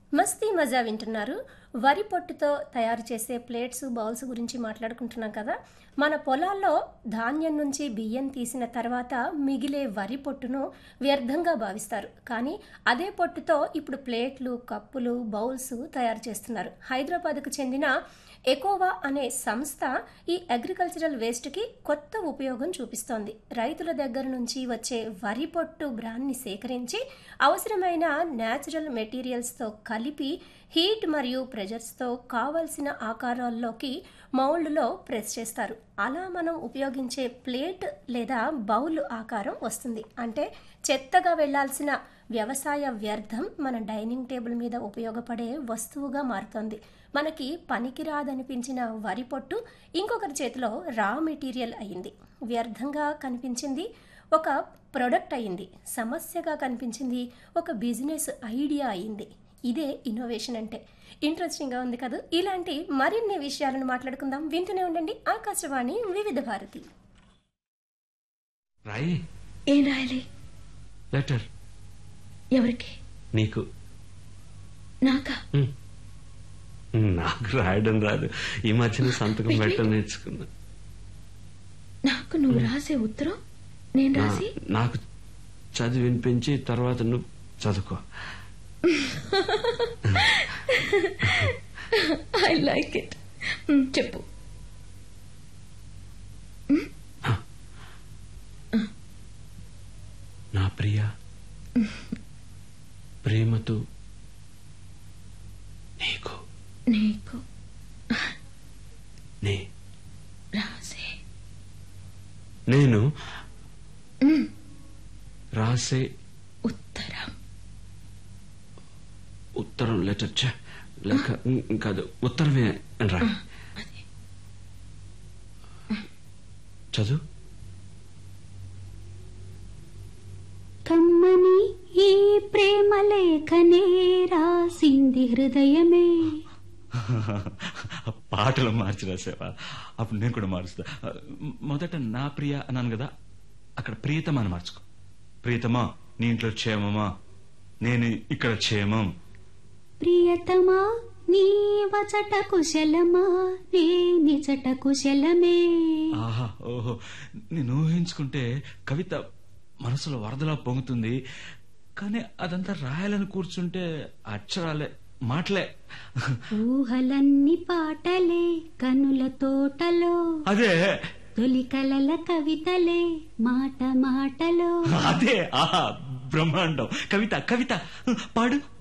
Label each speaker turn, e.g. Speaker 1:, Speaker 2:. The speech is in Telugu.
Speaker 1: మస్తీ మజా వింటున్నారు వరి పొట్టుతో తయారు చేసే ప్లేట్స్ బౌల్స్ గురించి మాట్లాడుకుంటున్నాం కదా మన పొలాల్లో ధాన్యం నుంచి బియ్యం తీసిన తర్వాత మిగిలే వరి పొట్టును వ్యర్థంగా భావిస్తారు కానీ అదే పొట్టుతో ఇప్పుడు ప్లేట్లు కప్పులు బౌల్స్ తయారు చేస్తున్నారు హైదరాబాద్కు చెందిన ఎకోవా అనే సంస్థ ఈ అగ్రికల్చరల్ వేస్ట్కి కొత్త ఉపయోగం చూపిస్తోంది రైతుల దగ్గర నుంచి వచ్చే వరి పొట్టు బ్రాన్ని సేకరించి అవసరమైన న్యాచురల్ మెటీరియల్స్తో కలిపి హీట్ మరియు ప్రెజర్స్తో కావలసిన ఆకారాల్లోకి మౌల్డ్లో ప్రెస్ చేస్తారు అలా మనం ఉపయోగించే ప్లేట్ లేదా బౌల్ ఆకారం వస్తుంది అంటే చెత్తగా వెళ్లాల్సిన వ్యవసాయ వ్యర్థం మన డైనింగ్ టేబుల్ మీద ఉపయోగపడే వస్తువుగా మారుతోంది మనకి పనికిరాదనిపించిన వరి పొట్టు ఇంకొకరి చేతిలో రా మెటీరియల్ అయింది వ్యర్థంగా కనిపించింది ఒక ప్రొడక్ట్ అయింది సమస్యగా కనిపించింది ఒక బిజినెస్ ఐడియా అయింది ఇదే ఇన్నోవేషన్ అంటే ఇంట్రెస్టింగ్గా ఉంది కదా ఇలాంటి మరిన్ని విషయాలను మాట్లాడుకుందాం వింటూనే ఉండండి ఆకాశవాణి వివిధ భారతి
Speaker 2: రాయి
Speaker 3: ఏం రాయాలి
Speaker 2: లెటర్
Speaker 3: ఎవరికి
Speaker 2: నీకు
Speaker 3: నాకా
Speaker 2: ఉమ్. నాకు రాయడం రాదు ఈ మధ్యన సంతకం పెట్టడం నేర్చుకున్నా
Speaker 3: నాకు నువ్వు రాసే ఉత్తరం నేను
Speaker 2: నా-
Speaker 3: రాసి
Speaker 2: నాకు చదివి వినిపించి తర్వాత నువ్వు చదువుకో
Speaker 3: ఐ లైక్ ఇట్ చెప్పు
Speaker 2: నా ప్రియ ప్రేమతో నీకు
Speaker 3: నీకు
Speaker 2: నే
Speaker 3: రాసే
Speaker 2: నేను రాసే
Speaker 3: ఉత్తరం
Speaker 2: ఉత్తరం లెటర్ ఛ, లేక ఉమ్, కాదు ఉత్తరమే అని రా
Speaker 3: అదే
Speaker 2: చదువు
Speaker 4: కమ్మని ఈ ప్రేమ లేఖనే రాసింది హృదయమే
Speaker 5: పాటలు మార్చి రాసేవా అప్పుడు నేను కూడా మారుస్తా మొదట నా ప్రియ అన్నాను కదా అక్కడ ప్రియతమా అని మార్చుకో ప్రియతమా నీ ఇంట్లో క్షేమమా నేను ఇక్కడ క్షేమం
Speaker 4: ప్రియతమా నీ వచట కుశలమా నే నిజట కుశలమే
Speaker 5: ఆహా ఓహో నేను ఊహించుకుంటే కవిత మనసులో వరదలా పొంగుతుంది కానీ అదంతా రాయాలని కూర్చుంటే అక్షరాలే మాటలే
Speaker 4: ఊహలన్నీ పాటలే కనుల తోటలో
Speaker 5: అదే
Speaker 4: తొలి కలల కవితలే మాట మాటలో
Speaker 5: అదే ఆహా బ్రహ్మాండం కవిత కవిత పాడు